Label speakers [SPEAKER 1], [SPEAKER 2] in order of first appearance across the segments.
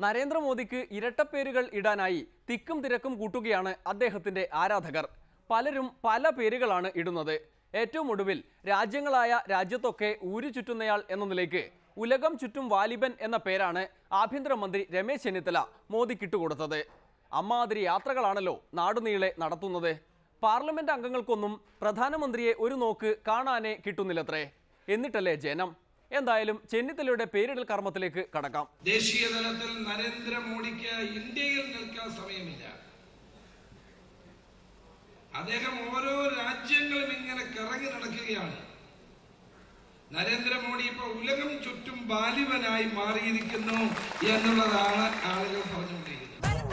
[SPEAKER 1] നരേന്ദ്രമോദിക്ക് ഇരട്ടപ്പേരുകൾ ഇടാനായി തിക്കും തിരക്കും കൂട്ടുകയാണ് അദ്ദേഹത്തിന്റെ ആരാധകർ പലരും പല പേരുകളാണ് ഇടുന്നത് ഏറ്റവും ഒടുവിൽ രാജ്യങ്ങളായ രാജ്യത്തൊക്കെ ഊരു ചുറ്റുന്നയാൾ എന്ന നിലയ്ക്ക് ഉലകം ചുറ്റും വാലിബൻ എന്ന പേരാണ് ആഭ്യന്തരമന്ത്രി രമേശ് ചെന്നിത്തല മോദിക്ക് ഇട്ടുകൊടുത്തത് അമ്മാതിരി യാത്രകളാണല്ലോ നാടുനീളെ നടത്തുന്നത് പാർലമെന്റ് അംഗങ്ങൾക്കൊന്നും പ്രധാനമന്ത്രിയെ ഒരു നോക്ക് കാണാനേ കിട്ടുന്നില്ലത്രേ എന്നിട്ടല്ലേ ജനം എന്തായാലും ചെന്നിത്തലയുടെ പേരിടൽ കർമ്മത്തിലേക്ക് കടക്കാം
[SPEAKER 2] ദേശീയ തലത്തിൽ നരേന്ദ്രമോദിക്ക് ഇന്ത്യയിൽ നിൽക്കാൻ സമയമില്ല അദ്ദേഹം ഓരോ രാജ്യങ്ങളും ഇങ്ങനെ കറങ്ങി നടക്കുകയാണ് നരേന്ദ്രമോദി ഇപ്പൊ ഉലകം ചുറ്റും ബാലിവനായി മാറിയിരിക്കുന്നു എന്നുള്ളതാണ് ആളുകൾ പറഞ്ഞുകൊണ്ടിരിക്കുന്നത്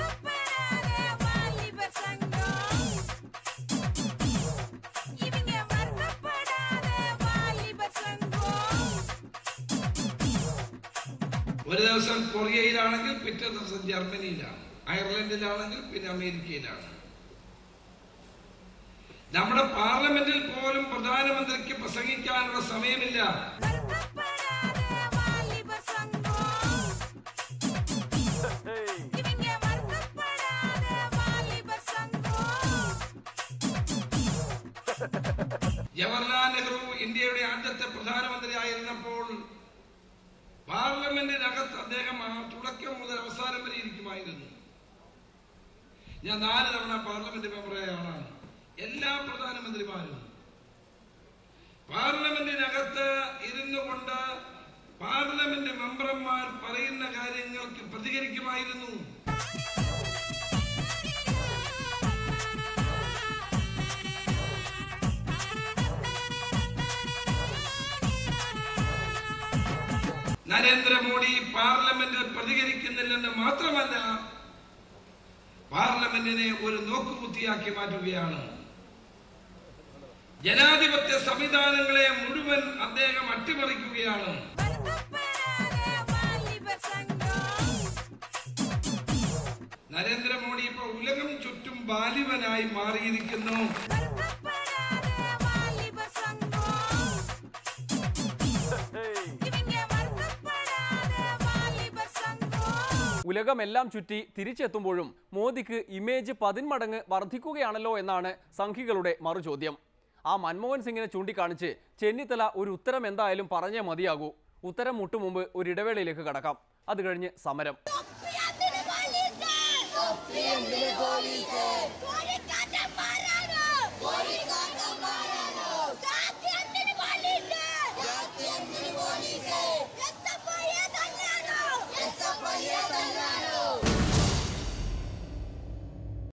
[SPEAKER 2] ഒരു ദിവസം കൊറിയയിലാണെങ്കിൽ പിറ്റേ ദിവസം ജർമ്മനിയിലാണ് അയർലൻഡിലാണെങ്കിൽ പിന്നെ അമേരിക്കയിലാണ് നമ്മുടെ പാർലമെന്റിൽ പോലും പ്രധാനമന്ത്രിക്ക് പ്രസംഗിക്കാനുള്ള സമയമില്ല ജവഹർലാൽ നെഹ്റു ഇന്ത്യയുടെ ആദ്യത്തെ പ്രധാനമന്ത്രി ആയിരുന്നപ്പോൾ പാർലമെന്റിനകത്ത് അദ്ദേഹം ആ തുടക്കം മുതൽ അവസാനം വരെ ഇരിക്കുമായിരുന്നു ഞാൻ നാല് തവണ പാർലമെന്റ് മെമ്പറായ ആളാണ് എല്ലാ പ്രധാനമന്ത്രിമാരും പാർലമെന്റിനകത്ത് ഇരുന്നു കൊണ്ട് പാർലമെന്റ് മെമ്പർമാർ പറയുന്ന കാര്യങ്ങൾക്ക് പ്രതികരിക്കുമായിരുന്നു നരേന്ദ്രമോദി പാർലമെന്റിൽ പ്രതികരിക്കുന്നില്ലെന്ന് മാത്രമല്ല പാർലമെന്റിനെ ഒരു നോക്കുകുത്തിയാക്കി മാറ്റുകയാണ് ജനാധിപത്യ സംവിധാനങ്ങളെ മുഴുവൻ അദ്ദേഹം അട്ടിമറിക്കുകയാണ് നരേന്ദ്രമോദി ഇപ്പൊ ഉലകം ചുറ്റും ബാലിവനായി മാറിയിരിക്കുന്നു
[SPEAKER 1] ഉലകമെല്ലാം ചുറ്റി തിരിച്ചെത്തുമ്പോഴും മോദിക്ക് ഇമേജ് പതിന്മടങ്ങ് വർദ്ധിക്കുകയാണല്ലോ എന്നാണ് സംഘികളുടെ മറുചോദ്യം ആ മൻമോഹൻ സിംഗിനെ ചൂണ്ടിക്കാണിച്ച് ചെന്നിത്തല ഒരു ഉത്തരം എന്തായാലും പറഞ്ഞേ മതിയാകൂ ഉത്തരം മുട്ടു മുമ്പ് ഒരു ഇടവേളയിലേക്ക് കടക്കാം അത് കഴിഞ്ഞ് സമരം
[SPEAKER 3] തൊപ്പിയന്തിന് പോലീസ് തൊപ്പിയന്തിന് പോലീസ്